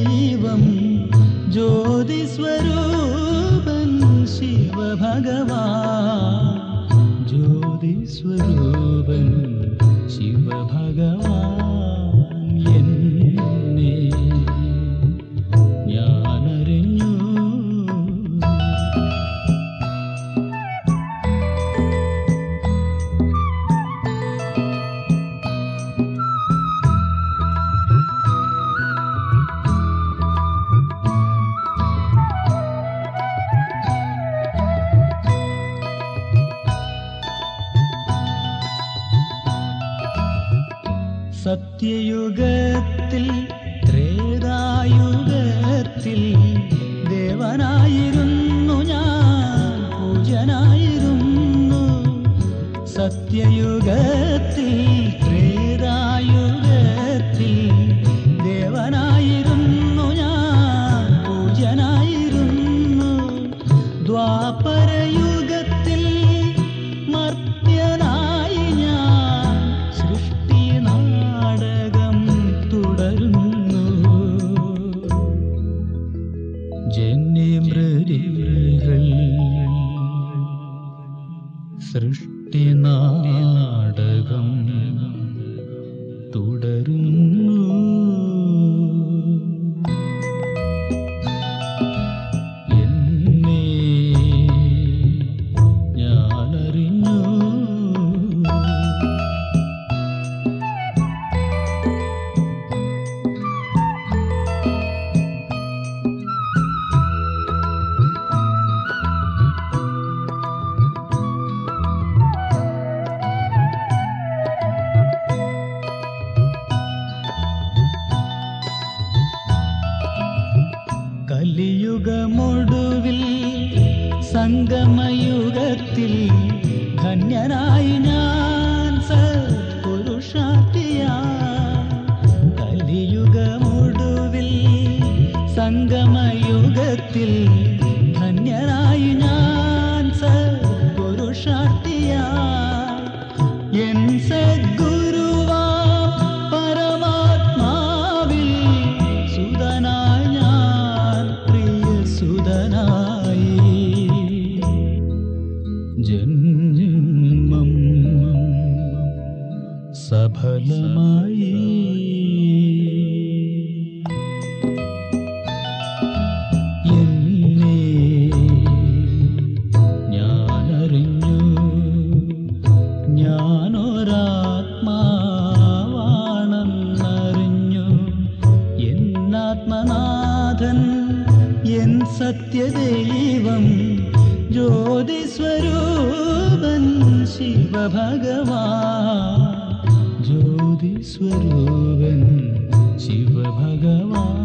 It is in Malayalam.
ദൈവം ജ്യോതിസ്വരൂപൻ ശിവഭഗവാൻ ജ്യോതിസ്വരൂപൻ ശിവഭഗവാൻ എന്നെ ഞാനറിഞ്ഞു സത്യയുഗത്തിൽ ത്രേതായുഗത്തിൽ ദേവനായിരുന്നു ഞാൻ പൂജനായിരുന്നു സത്യയുഗത്തിൽ ത്രേതായുഗത്തിൽ ദേവനായിരുന്നു ഞാൻ പൂജനായിരുന്നു ദ്വാപരയുഗത്തിൽ മർത്യനായി ഞാൻ സൃഷ്ടി നാടകം തുടരുന്നു ജന്യമൃതികൾ സൃഷ്ടി നാടകം തുടരുന്നു എന്നെ ഞാനറിഞ്ഞു കലിയുഗമൊടുവിൽ സംഗമയുഗത്തിൽ ധന്യനായി ഞാൻ സത്പുരുഷാട്ടിയ കലിയുഗമൊടുവിൽ സംഗമയുഗത്തിൽ ധന്യനായി ഞാൻ സത്പുരുഷാട്ടിയ എൻ സദ്ഗുരുവാ പരമാത്മാവിൽ സുതനായി ഞാൻ പ്രിയ സുതനായി ജന്മം സഫലമായി എന്നെ ഞാനറിഞ്ഞു ഞാനൊരാത്മാവാണെന്നറിഞ്ഞു എന്നാത്മനാഥൻ എൻ സത്യദൈവം ജ്യോതിസ്വരൂപൻ ശിവഭഗവാൻ ജ്യോതിസ്വരൂപൻ ശിവഭഗവാൻ